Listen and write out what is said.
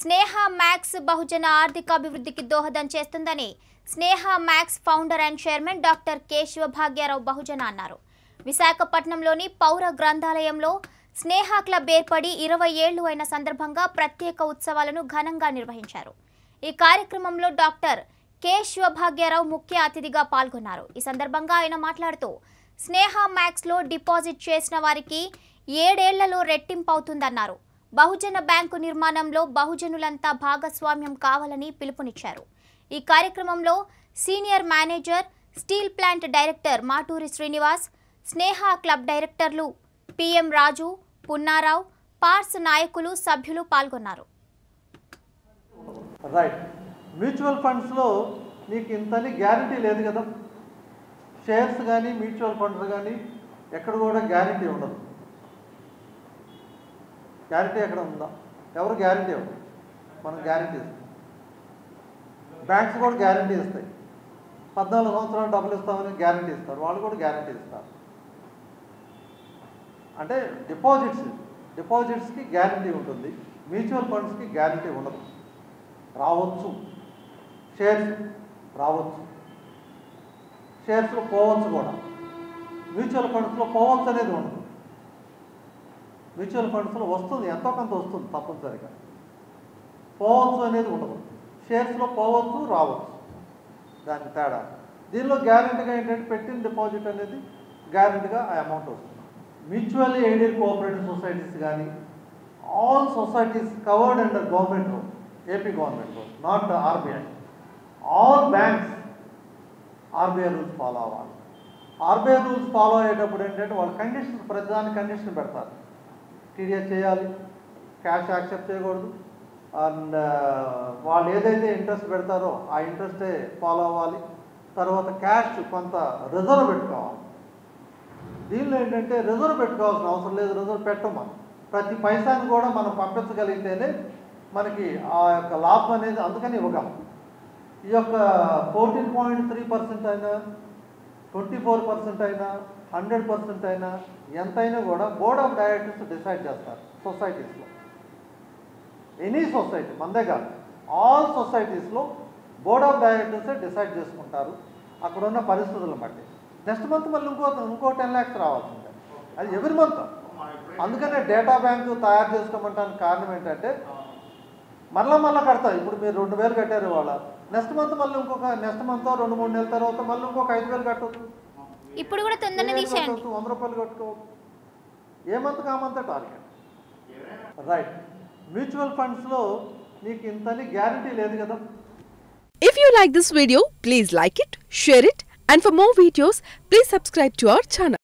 స్నేహ max బహుజన ఆర్థిక అభివృద్ధికి దోహదం చేస్తుందని Sneha Max founder and chairman doctor K Sivabhagyarao బహుజన అన్నారు విశాఖపట్నంలోని పౌర గ్రంథాలయంలో స్నేహ క్లబ్ ఏర్పడి ఇరవై ఏళ్లు అయిన సందర్భంగా ప్రత్యేక ఉత్సవాలను ఘనంగా నిర్వహించారు ఈ కార్యక్రమంలో డాక్టర్ కె శివభాగ్యారావు ముఖ్య అతిథిగా పాల్గొన్నారు ఈ సందర్భంగా ఆయన మాట్లాడుతూ స్నేహ మ్యాక్స్లో డిపాజిట్ చేసిన వారికి ఏడేళ్లలో రెట్టింపు అవుతుందన్నారు బహుజన బ్యాంకు నిర్మాణంలో బహుజనులంతా భాగస్వామ్యం కావాలని పిలుపునిచ్చారు ఈ కార్యక్రమంలో senior manager steel plant director Maturi Srinivas Sneha club డైరెక్టర్లు పిఎం రాజు పున్నారావు పార్స్ నాయకులు సభ్యులు పాల్గొన్నారు రైట్ మ్యూచువల్ ఫండ్స్లో నీకు ఇంతని గ్యారంటీ లేదు కదా షేర్స్ కానీ మ్యూచువల్ ఫండ్స్ కానీ ఎక్కడ కూడా గ్యారంటీ ఉండదు గ్యారంటీ ఎక్కడ ఉందా ఎవరు గ్యారంటీ ఇవ్వరు మనం గ్యారంటీ ఇస్తాం బ్యాంక్స్ కూడా గ్యారంటీ ఇస్తాయి పద్నాలుగు సంవత్సరాలు డబ్బులు ఇస్తామని గ్యారంటీ ఇస్తారు వాళ్ళు కూడా గ్యారంటీ ఇస్తారు అంటే డిపాజిట్స్ డిపాజిట్స్కి గ్యారంటీ ఉంటుంది మ్యూచువల్ ఫండ్స్కి గ్యారంటీ ఉండదు రావచ్చు షేర్స్ రావచ్చు షేర్స్లో పోవచ్చు కూడా మ్యూచువల్ ఫండ్స్లో పోవచ్చు అనేది ఉండదు మ్యూచువల్ ఫండ్స్లో వస్తుంది ఎంతో కొంత వస్తుంది తప్పనిసరిగా పోవచ్చు అనేది ఉండదు షేర్స్లో పోవచ్చు రావచ్చు దాని తేడా దీనిలో గ్యారెంటీగా ఏంటంటే పెట్టిన డిపాజిట్ అనేది గ్యారెంటీగా ఆ అమౌంట్ వస్తుంది మ్యూచువల్లీ ఎయిడెడ్ కోఆపరేటివ్ సొసైటీస్ కానీ all societies covered under government rule AP government rule not RBI all banks RBI rules follow అవ్వాలి ఆర్బీఐ రూల్స్ ఫాలో అయ్యేటప్పుడు ఏంటంటే వాళ్ళు కండిషన్ ప్రతిదాని కండిషన్ పెడతారు టీడీఎస్ చేయాలి క్యాష్ యాక్సెప్ట్ చేయకూడదు అండ్ వాళ్ళు ఏదైతే ఇంట్రెస్ట్ పెడతారో ఆ ఇంట్రెస్టే ఫాలో అవ్వాలి తర్వాత క్యాష్ కొంత రిజర్వ్ పెట్టుకోవాలి దీనిలో ఏంటంటే రిజర్వ్ పెట్టుకోవాల్సిన అవసరం లేదు రిజర్వ్ పెట్టం మనం ప్రతి పైసాను కూడా మనం పంపించగలిగితేనే మనకి ఆ యొక్క లాభం అనేది అందుకని ఇవ్వగలం ఈ యొక్క ఫోర్టీన్ పాయింట్ త్రీ పర్సెంట్ అయినా ట్వంటీ ఫోర్ పర్సెంట్ అయినా హండ్రెడ్ పర్సెంట్ అయినా ఎంతైనా కూడా బోర్డ్ ఆఫ్ డైరెక్టర్స్ డిసైడ్ చేస్తారు సొసైటీస్లో ఎనీ సొసైటీ మందే కాదు ఆల్ సొసైటీస్లో బోర్డ్ ఆఫ్ డైరెక్టర్సే డిసైడ్ చేసుకుంటారు అక్కడ ఉన్న పరిస్థితులను బట్టి నెక్స్ట్ మంత్ మళ్ళీ ఇంకో ఇంకో టెన్ ల్యాక్స్ రావాల్సిందే అది ఎవరి మంత్ అందుకనే డేటా బ్యాంకు తయారు చేసుకోమంటానికి కారణం ఏంటంటే మళ్ళా మళ్ళీ కడతారు ఇప్పుడు మీరు రెండు వేలు కట్టారు వాళ్ళ నెక్స్ట్ మంత్ మళ్ళీ ఇంకొక నెక్స్ట్ మంత్ రెండు మూడు నెలల తర్వాత మళ్ళీ ఇంకొక ఐదు వేలు కట్టవచ్చు ఇప్పుడు కూడా తొందరగా ఏడు వేలు తీసేయండి కట్టవచ్చు, వంద రూపాయలు కట్టుకోవచ్చు ఏ మంత్ కామంతా టార్గెట్ రైట్ మ్యూచువల్ ఫండ్స్లో నీకు ఇంతని గ్యారంటీ లేదు కదా If you like this video, please like it, share it, and for more videos, please subscribe to our channel.